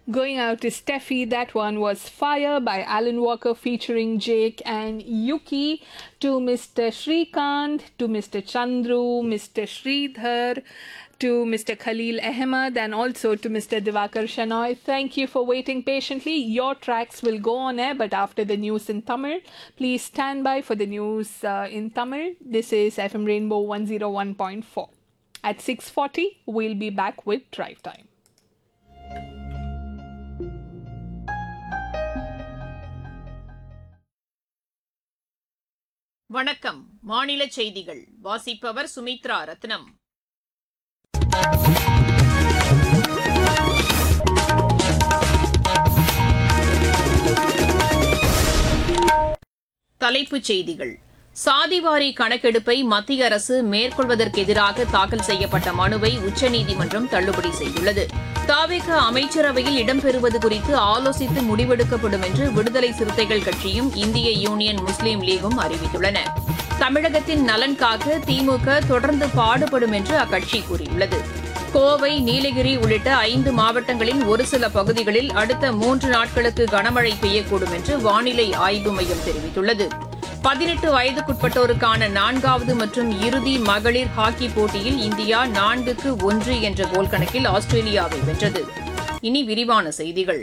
Going out to Steffi, that one was Fire by Alan Walker featuring Jake and Yuki. To Mr. Shrikant, to Mr. Chandru, Mr. Sridhar, to Mr. Khalil Ahmed, and also to Mr. Divakar Shanoy. Thank you for waiting patiently. Your tracks will go on air, but after the news in Tamil. Please stand by for the news uh, in Tamil. This is FM Rainbow 101.4. At 6:40, we'll be back with Drive Time. வணக்கம் மாநில செய்திகள் வாசிப்பவர் சுமித்ரா ரத்னம் தலைப்புச் செய்திகள் சாதிவாரி கணக்கெடுப்பை மத்திய அரசு மேற்கொள்வதற்கு எதிராக தாக்கல் செய்யப்பட்ட மனுவை உச்சநீதிமன்றம் தள்ளுபடி செய்துள்ளது தாவேக அமைச்சரவையில் இடம்பெறுவது குறித்து ஆலோசித்து முடிவெடுக்கப்படும் என்று விடுதலை சிறுத்தைகள் கட்சியும் இந்திய யூனியன் முஸ்லீம் லீகும் அறிவித்துள்ளன தமிழகத்தின் நலன் காக்க திமுக தொடர்ந்து பாடுபடும் என்று அக்கட்சி கூறியுள்ளது கோவை நீலகிரி உள்ளிட்ட ஐந்து மாவட்டங்களின் ஒரு சில பகுதிகளில் அடுத்த மூன்று நாட்களுக்கு கனமழை பெய்யக்கூடும் என்று வானிலை ஆய்வு மையம் தெரிவித்துள்ளது பதினெட்டு வயதுக்குட்பட்டோருக்கான நான்காவது மற்றும் இறுதி மகளிர் ஹாக்கி போட்டியில் இந்தியா நான்குக்கு ஒன்று என்ற கோல் கணக்கில் ஆஸ்திரேலியாவை வென்றது இனி விரிவான செய்திகள்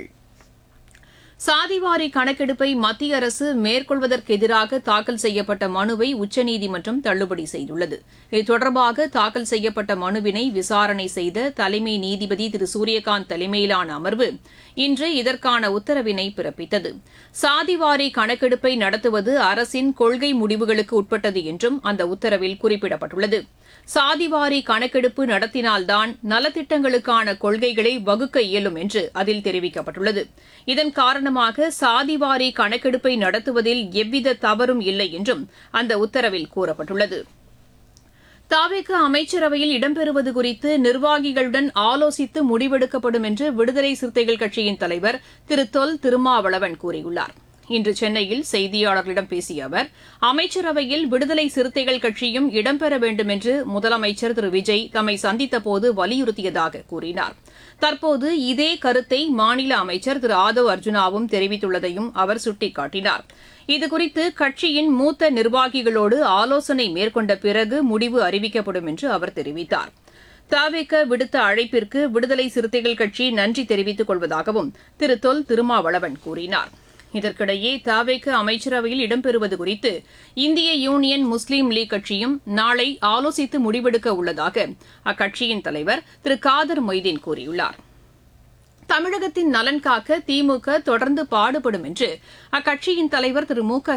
சாதிவாரி கணக்கெடுப்பை மத்திய அரசு மேற்கொள்வதற்கு எதிராக தாக்கல் செய்யப்பட்ட மனுவை உச்சநீதிமன்றம் தள்ளுபடி செய்துள்ளது இது தொடர்பாக தாக்கல் செய்யப்பட்ட மனுவினை விசாரணை செய்த தலைமை நீதிபதி திரு சூரியகாந்த் தலைமையிலான அமர்வு இன்று இதற்கான உத்தரவினை பிறப்பித்தது சாதிவாரி கணக்கெடுப்பை நடத்துவது அரசின் கொள்கை முடிவுகளுக்கு உட்பட்டது என்றும் அந்த உத்தரவில் குறிப்பிடப்பட்டுள்ளது சாதிவாரி கணக்கெடுப்பு நடத்தினால்தான் நலத்திட்டங்களுக்கான கொள்கைகளை வகுக்க இயலும் என்று அதில் தெரிவிக்கப்பட்டுள்ளது இதன் காரணமாக சாதிவாரி கணக்கெடுப்பை நடத்துவதில் எவ்வித தவறும் இல்லை என்றும் அந்த உத்தரவில் கூறப்பட்டுள்ளது தாவேக அமைச்சரவையில் இடம்பெறுவது குறித்து நிர்வாகிகளுடன் ஆலோசித்து முடிவெடுக்கப்படும் என்று விடுதலை சிறுத்தைகள் கட்சியின் தலைவர் திரு தொல் திருமாவளவன் கூறியுள்ளார் இன்று சென்னையில் செய்தியாளர்களிடம் பேசிய அவர் அமைச்சரவையில் விடுதலை சிறுத்தைகள் கட்சியும் இடம்பெற வேண்டும் என்று முதலமைச்சர் திரு விஜய் தம்மை சந்தித்தபோது வலியுறுத்தியதாக கூறினார் தற்போது இதே கருத்தை மாநில அமைச்சர் திரு ஆதவ் அர்ஜுனாவும் தெரிவித்துள்ளதையும் அவர் சுட்டிக்காட்டினார் இதுகுறித்து கட்சியின் மூத்த நிர்வாகிகளோடு ஆலோசனை மேற்கொண்ட பிறகு முடிவு அறிவிக்கப்படும் என்று அவர் தெரிவித்தார் தவிக விடுத்த அழைப்பிற்கு விடுதலை சிறுத்தைகள் கட்சி நன்றி தெரிவித்துக் கொள்வதாகவும் திரு தொல் திருமாவளவன் கூறினார் இதற்கிடையே தாவேக்கு அமைச்சரவையில் இடம்பெறுவது குறித்து இந்திய யூனியன் முஸ்லீம் லீக் கட்சியும் நாளை ஆலோசித்து முடிவெடுக்க உள்ளதாக அக்கட்சியின் தலைவர் திரு காதர் மொய்தீன் கூறியுள்ளார் தமிழகத்தின் நலன் காக்க திமுக தொடர்ந்து பாடுபடும் என்று அக்கட்சியின் தலைவர் திரு மு க